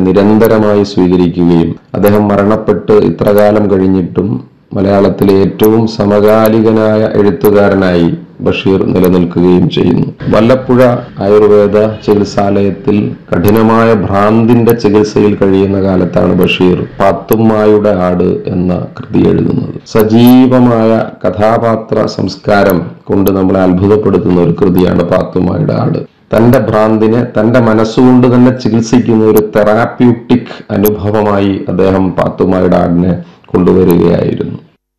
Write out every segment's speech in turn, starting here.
നിരന്തരമായി സ്വീകരിക്കുകയും അദ്ദേഹം മരണപ്പെട്ട് ഇത്രകാലം കഴിഞ്ഞിട്ടും മലയാളത്തിലെ ഏറ്റവും സമകാലികനായ എഴുത്തുകാരനായി ബഷീർ നിലനിൽക്കുകയും ചെയ്യുന്നു വല്ലപ്പുഴ ആയുർവേദ ചികിത്സാലയത്തിൽ കഠിനമായ ഭ്രാന്തിന്റെ ചികിത്സയിൽ കഴിയുന്ന കാലത്താണ് ബഷീർ പാത്തുമ്മായുടെ ആട് എന്ന കൃതി എഴുതുന്നത് സജീവമായ കഥാപാത്ര സംസ്കാരം കൊണ്ട് നമ്മളെ അത്ഭുതപ്പെടുത്തുന്ന ഒരു കൃതിയാണ് പാത്തുമ്മായുടെ ആട് തന്റെ ഭ്രാന്തിനെ തന്റെ മനസ്സുകൊണ്ട് തന്നെ ചികിത്സിക്കുന്ന ഒരു തെറാപ്യൂട്ടിക് അനുഭവമായി അദ്ദേഹം പാത്തുമ്മായുടെ ആടിനെ കൊണ്ടുവരികയായിരുന്നു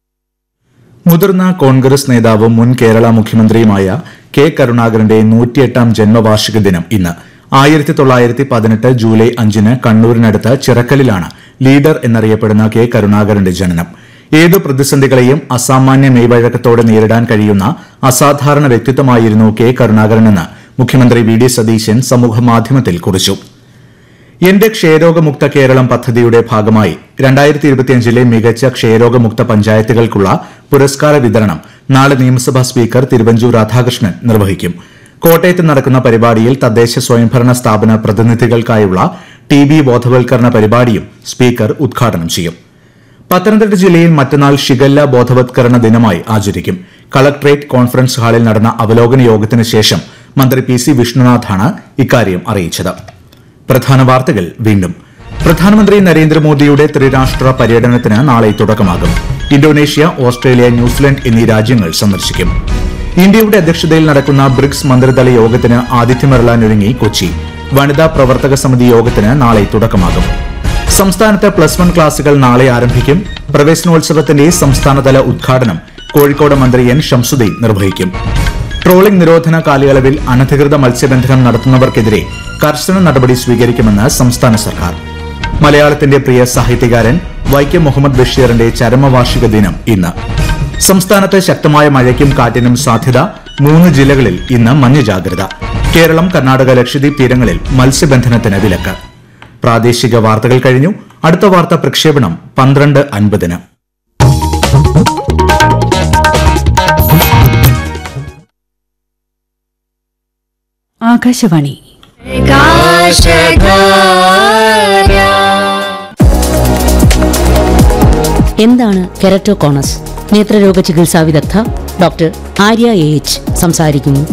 മുതിർന്ന കോൺഗ്രസ് നേതാവും മുൻ കേരള മുഖ്യമന്ത്രിയുമായ കെ കരുണാകരന്റെ നൂറ്റിയെട്ടാം ജന്മവാർഷിക ദിനം ഇന്ന് ആയിരത്തി തൊള്ളായിരത്തി പതിനെട്ട് ജൂലൈ അഞ്ചിന് കണ്ണൂരിനടുത്ത് ചിറക്കലിലാണ് ലീഡർ എന്നറിയപ്പെടുന്ന കെ കരുണാകരന്റെ ജനനം ഏതു പ്രതിസന്ധികളെയും അസാമാന്യ മെയ്വഴക്കത്തോടെ നേരിടാൻ കഴിയുന്ന അസാധാരണ വ്യക്തിത്വമായിരുന്നു കെ കരുണാകരനെന്ന് മുഖ്യമന്ത്രി വി ഡി സതീശൻ സമൂഹമാധ്യമത്തിൽ കുറിച്ചു എന്റെ ക്ഷയരോഗമുക്ത കേരളം പദ്ധതിയുടെ ഭാഗമായി രണ്ടായിരത്തി ഇരുപത്തിയഞ്ചിലെ മികച്ച ക്ഷയരോഗമുക്ത പഞ്ചായത്തുകൾക്കുള്ള പുരസ്കാര വിതരണം നാളെ നിയമസഭാ സ്പീക്കർ തിരുവഞ്ചൂർ രാധാകൃഷ്ണൻ നിർവഹിക്കും കോട്ടയത്ത് നടക്കുന്ന പരിപാടിയിൽ തദ്ദേശ സ്വയംഭരണ സ്ഥാപന പ്രതിനിധികൾക്കായുള്ള ടി ബി ബോധവൽക്കരണ പരിപാടിയും സ്പീക്കർ ഉദ്ഘാടനം ചെയ്യും പത്തനംതിട്ട ജില്ലയിൽ മറ്റന്നാൾ ഷിഗല്ല ബോധവത്കരണ ദിനമായി ആചരിക്കും കളക്ടറേറ്റ് കോൺഫറൻസ് ഹാളിൽ നടന്ന അവലോകന യോഗത്തിന് ശേഷം മന്ത്രി പി സി വിഷ്ണുനാഥാണ് ഇക്കാര്യം അറിയിച്ചത് പ്രധാന വാർത്തകൾ വീണ്ടും പ്രധാനമന്ത്രി നരേന്ദ്രമോദിയുടെ ത്രിരാഷ്ട്ര പര്യടനത്തിന് നാളെ തുടക്കമാകും ഇന്തോനേഷ്യ ഓസ്ട്രേലിയ ന്യൂസിലൻഡ് എന്നീ രാജ്യങ്ങൾ സന്ദർശിക്കും ഇന്ത്യയുടെ അധ്യക്ഷതയിൽ നടക്കുന്ന ബ്രിക്സ് മന്ത്രിതല യോഗത്തിന് ആതിഥ്യമരളാനൊരുങ്ങി കൊച്ചി വനിതാ പ്രവർത്തക സമിതി യോഗത്തിന് നാളെ തുടക്കമാകും സംസ്ഥാനത്ത് പ്ലസ് വൺ ക്ലാസുകൾ നാളെ ആരംഭിക്കും പ്രവേശനോത്സവത്തിന്റെ സംസ്ഥാനതല ഉദ്ഘാടനം കോഴിക്കോട് മന്ത്രി എൻ ഷംസുദ്ദീൻ നിർവഹിക്കും ട്രോളിംഗ് നിരോധന കാലയളവിൽ അനധികൃത മത്സ്യബന്ധനം നടത്തുന്നവർക്കെതിരെ കർശന നടപടി സ്വീകരിക്കുമെന്ന് സംസ്ഥാന സർക്കാർ മലയാളത്തിന്റെ പ്രിയ സാഹിത്യകാരൻ വൈക്കം മുഹമ്മദ് ബഷീറിന്റെ ചരമവാർഷിക ദിനം ഇന്ന് സംസ്ഥാനത്ത് ശക്തമായ മഴയ്ക്കും കാറ്റിനും സാധ്യത മൂന്ന് ജില്ലകളിൽ ഇന്ന് മഞ്ഞ ജാഗ്രത കേരളം കർണാടക ലക്ഷദ്വീപ് തീരങ്ങളിൽ മത്സ്യബന്ധനത്തിന് വിലക്ക് പ്രാദേശിക വാർത്തകൾ കഴിഞ്ഞു അടുത്ത വാർത്ത പ്രക്ഷേപണം പന്ത്രണ്ട് അൻപതിന് ആകാശവാണി എന്താണ് കെരറ്റോകോണസ് നേത്രരോഗ ചികിത്സാ വിദഗ്ധ ഡോക്ടർ ആര്യ എ എച്ച് സംസാരിക്കുന്നു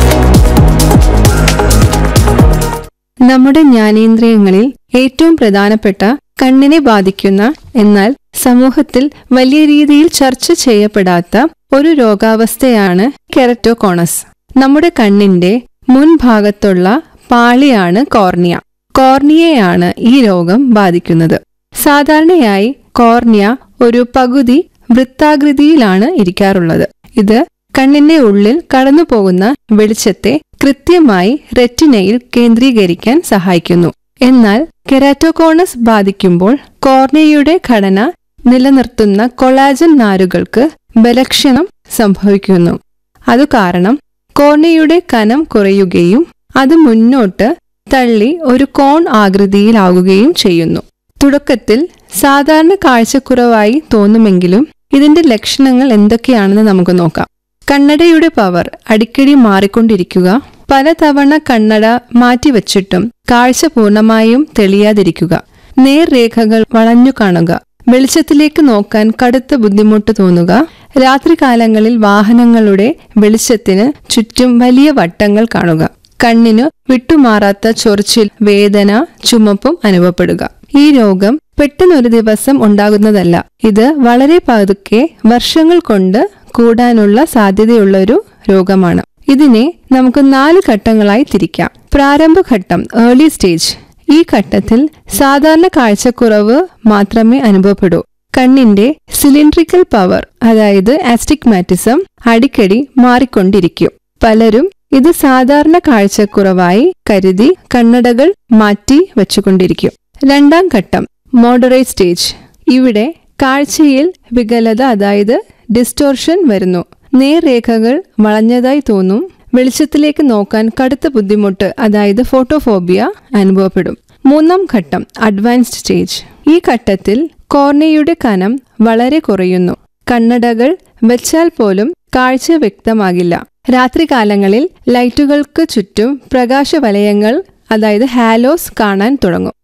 നമ്മുടെ ജ്ഞാനേന്ദ്രിയങ്ങളിൽ ഏറ്റവും പ്രധാനപ്പെട്ട കണ്ണിനെ ബാധിക്കുന്ന എന്നാൽ സമൂഹത്തിൽ വലിയ രീതിയിൽ ചർച്ച ചെയ്യപ്പെടാത്ത ഒരു രോഗാവസ്ഥയാണ് കെററ്റോകോണസ് നമ്മുടെ കണ്ണിന്റെ മുൻഭാഗത്തുള്ള പാളിയാണ് കോർണിയ കോർണിയയാണ് ഈ രോഗം ബാധിക്കുന്നത് സാധാരണയായി കോർണിയ ഒരു പകുതി വൃത്താകൃതിയിലാണ് ഇരിക്കാറുള്ളത് ഇത് കണ്ണിന്റെ ഉള്ളിൽ കടന്നുപോകുന്ന വെളിച്ചത്തെ കൃത്യമായി റെറ്റിനയിൽ കേന്ദ്രീകരിക്കാൻ സഹായിക്കുന്നു എന്നാൽ കെരാറ്റോകോണസ് ബാധിക്കുമ്പോൾ കോർണിയയുടെ ഘടന നിലനിർത്തുന്ന കൊളാജൻ നാരുകൾക്ക് ബലക്ഷണം സംഭവിക്കുന്നു അതു കാരണം കോർണിയയുടെ കനം കുറയുകയും അത് മുന്നോട്ട് തള്ളി ഒരു കോൺ ആകൃതിയിലാവുകയും ചെയ്യുന്നു തുടക്കത്തിൽ സാധാരണ കാഴ്ചക്കുറവായി തോന്നുമെങ്കിലും ഇതിന്റെ ലക്ഷണങ്ങൾ എന്തൊക്കെയാണെന്ന് നമുക്ക് നോക്കാം കണ്ണടയുടെ പവർ അടിക്കടി മാറിക്കൊണ്ടിരിക്കുക പലതവണ കണ്ണട മാറ്റിവെച്ചിട്ടും കാഴ്ച പൂർണ്ണമായും തെളിയാതിരിക്കുക നേർരേഖകൾ വളഞ്ഞു കാണുക വെളിച്ചത്തിലേക്ക് നോക്കാൻ കടുത്ത ബുദ്ധിമുട്ട് തോന്നുക രാത്രികാലങ്ങളിൽ വാഹനങ്ങളുടെ വെളിച്ചത്തിന് ചുറ്റും വലിയ വട്ടങ്ങൾ കാണുക കണ്ണിനു വിട്ടുമാറാത്ത ചൊറിച്ചിൽ വേദന ചുമപ്പും അനുഭവപ്പെടുക ഈ രോഗം പെട്ടെന്നൊരു ദിവസം ഉണ്ടാകുന്നതല്ല ഇത് വളരെ പതുക്കെ വർഷങ്ങൾ കൊണ്ട് കൂടാനുള്ള സാധ്യതയുള്ള ഒരു രോഗമാണ് ഇതിനെ നമുക്ക് നാല് ഘട്ടങ്ങളായി തിരിക്കാം പ്രാരംഭഘട്ടം ഏർലി സ്റ്റേജ് ഈ ഘട്ടത്തിൽ സാധാരണ കാഴ്ചക്കുറവ് മാത്രമേ അനുഭവപ്പെടൂ കണ്ണിന്റെ സിലിണ്ട്രിക്കൽ പവർ അതായത് ആസ്റ്റിഗ്മാറ്റിസം അടിക്കടി മാറിക്കൊണ്ടിരിക്കും പലരും ഇത് സാധാരണ കാഴ്ചക്കുറവായി കരുതി കണ്ണടകൾ മാറ്റി വെച്ചുകൊണ്ടിരിക്കും രണ്ടാം ഘട്ടം മോഡറേറ്റ് സ്റ്റേജ് ഇവിടെ കാഴ്ചയിൽ വികലത അതായത് ഡിസ്റ്റോർഷൻ വരുന്നു നേർരേഖകൾ വളഞ്ഞതായി തോന്നും വെളിച്ചത്തിലേക്ക് നോക്കാൻ കടുത്ത ബുദ്ധിമുട്ട് അതായത് ഫോട്ടോഫോബിയ അനുഭവപ്പെടും മൂന്നാം ഘട്ടം അഡ്വാൻസ്ഡ് സ്റ്റേജ് ഈ ഘട്ടത്തിൽ കോർണിയയുടെ കനം വളരെ കുറയുന്നു കണ്ണടകൾ വെച്ചാൽ പോലും കാഴ്ച വ്യക്തമാകില്ല രാത്രികാലങ്ങളിൽ ലൈറ്റുകൾക്ക് ചുറ്റും പ്രകാശവലയങ്ങൾ അതായത് ഹാലോസ് കാണാൻ തുടങ്ങും